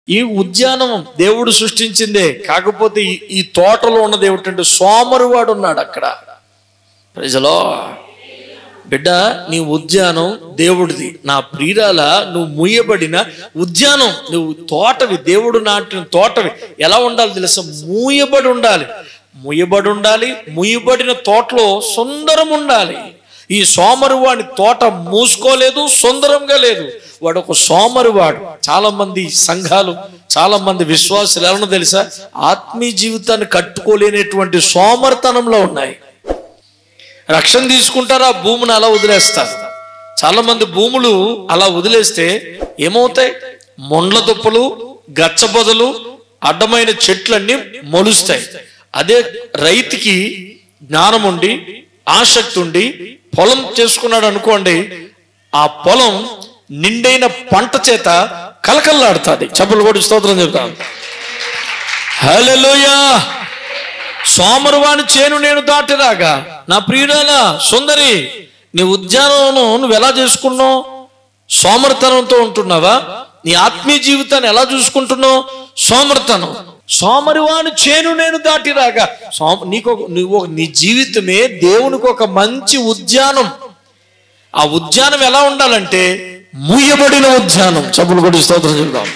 ఈ ఉద్యానం దేవుడు సృష్టించిందే కాకపోతే ఈ- ఈ తోటలో ఉన్నది ఏమిటంటే సోమరివాడు ఉన్నాడు అక్కడ ప్రజలో బిడ్డ నీ ఉద్యానం దేవుడిది నా ప్రియురాల నువ్వు ముయ్యబడిన ఉద్యానం నువ్వు తోటవి దేవుడు నాటిన తోటవి ఎలా ఉండాలి తెలుసా మూయబడి ఉండాలి ముయ్యబడి ఉండాలి ముయ్యబడిన తోటలో సుందరం ఉండాలి ఈ సోమరివాడి తోట మూసుకోలేదు సుందరంగా లేదు వాడు ఒక సోమరివాడు చాలా మంది సంఘాలు చాలా మంది విశ్వాసులు ఎలా తెలుసా ఆత్మీయ జీవితాన్ని కట్టుకోలేనటువంటి సోమరితనంలో ఉన్నాయి రక్షణ తీసుకుంటారా భూమిని అలా వదిలేస్తారు చాలా మంది భూములు అలా వదిలేస్తే ఏమవుతాయి మొండ్ల దుప్పలు గచ్చబొదలు అడ్డమైన చెట్లన్నీ మొలుస్తాయి అదే రైతుకి జ్ఞానం ఉండి ఆసక్తి ఉండి పొలం చేసుకున్నాడు అనుకోండి ఆ పొలం నిండైన పంట చేత కలకల్లాడుతుంది చెప్పులు కూడా స్తోత్రం చెప్తాను హల్లెలూయా సోమరువాని చేను నేను దాటిరాగా నా ప్రియురాలా సుందరి నీ ఉద్యానం నువ్వు ఎలా చేసుకున్నావు సోమరితనంతో ఉంటున్నావా నీ ఆత్మీయ జీవితాన్ని ఎలా చూసుకుంటున్నావు సోమరితనం సోమరివాని చేను నేను దాటిరాగా సోమ నీకు ఒక- నువ్వు ఒక- నీ జీవితమే దేవునికి ఒక మంచి ఉద్యానం ఆ ఉద్యానం ఎలా ఉండాలంటే మూయబడిన ఉద్యానం చప్పులు కొట్టి స్తోత్రం చెప్దాం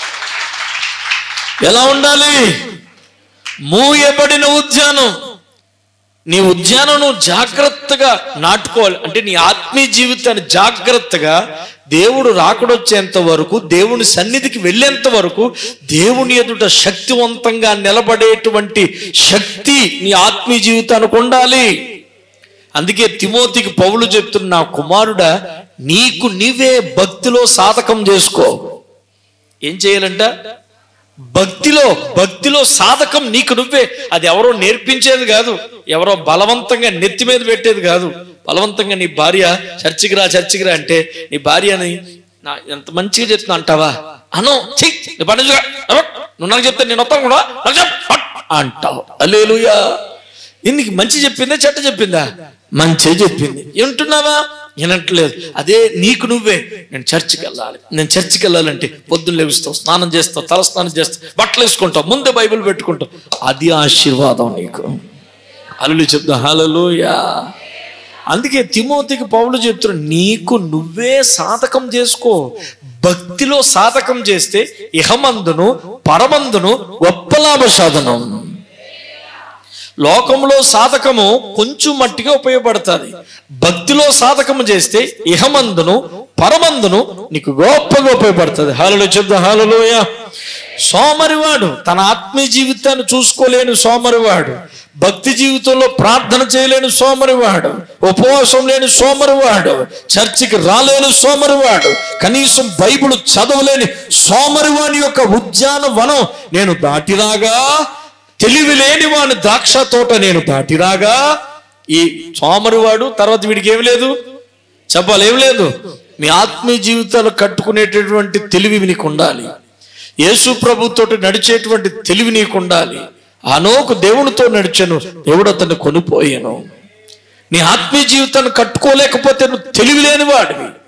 ఎలా ఉండాలి మూయబడిన ఉద్యానం నీ ఉద్యానం నువ్వు జాగ్రత్తగా నాటుకోవాలి అంటే నీ ఆత్మీయ జీవితాన్ని జాగ్రత్తగా దేవుడు రాకడొచ్చేంత వరకు దేవుని సన్నిధికి వెళ్ళేంత వరకు దేవుని ఎదుట శక్తివంతంగా నిలబడేటువంటి శక్తి నీ ఆత్మీయ జీవితానికి ఉండాలి అందుకే తిమోతికి పౌలు చెప్తున్న నా కుమారుడా నీకు నీవే భక్తిలో సాధకం చేసుకో ఏం చేయాలంట భక్తిలో భక్తిలో సాధకం నీకు నువ్వే అది ఎవరో నేర్పించేది కాదు ఎవరో బలవంతంగా నెత్తి మీద పెట్టేది కాదు బలవంతంగా నీ భార్య చర్చికి రా చర్చికి రా అంటే నీ భార్యని నా ఎంత మంచిగా చెప్తున్నా అంటావా అను ఛీ, నీ పని చూసుకో. అరో, నువ్వు నాకు చెప్తే నేను వస్తాను కూడా నాకు చెప్పు. పట్ అంటావు అల్లేలుయా ఎందుకు మంచి చెప్పిందా చెడ్డ చెప్పిందా మంచి చెప్పింది వింటున్నావా వినట్లేదు అదే నీకు నువ్వే నేను చర్చికి వెళ్ళాలి నేను చర్చికి వెళ్ళాలంటే పొద్దున్న లెగుస్తావు స్నానం చేస్తావు తల స్నానం చేస్తావు బట్టలు వేసుకుంటావు ముందే బైబిల్ పెట్టుకుంటావు అది ఆశీర్వాదం నీకు అల్లు చెప్తా హలలోయా అందుకే తిమోతికి పౌలు చెప్తున్నాడు నీకు నువ్వే సాధకం చేసుకో భక్తిలో సాధకం చేస్తే ఇహమందును పరమందును గొప్పలాభ సాధనం లోకంలో సాధకము కొంచెం మట్టిగా ఉపయోగపడుతుంది భక్తిలో సాధకము చేస్తే ఇహమందును పరమందును నీకు గొప్పగా ఉపయోగపడుతుంది హాలలో చెప్తా హాలలోయ సోమరివాడు తన ఆత్మీయ జీవితాన్ని చూసుకోలేని సోమరివాడు భక్తి జీవితంలో ప్రార్థన చేయలేని సోమరివాడు ఉపవాసం లేని సోమరివాడు చర్చికి రాలేని సోమరివాడు కనీసం బైబిల్ చదవలేని సోమరివాని యొక్క ఉద్యానవనం నేను దాటిరాగా తెలివి లేని వాని ద్రాక్ష తోట నేను దాటిరాగా ఈ సోమరివాడు తర్వాత వీడికి ఏమి లేదు చెప్పాలి ఏం లేదు మీ ఆత్మీయ జీవితాలు కట్టుకునేటటువంటి తెలివి నీకు ఉండాలి యేసు ప్రభుతో నడిచేటువంటి తెలివి నీకు ఉండాలి అనోకు దేవునితో నడిచాను దేవుడు అతన్ని కొనిపోయాను నీ ఆత్మీయ జీవితాన్ని కట్టుకోలేకపోతే నువ్వు తెలివి లేని వాడివి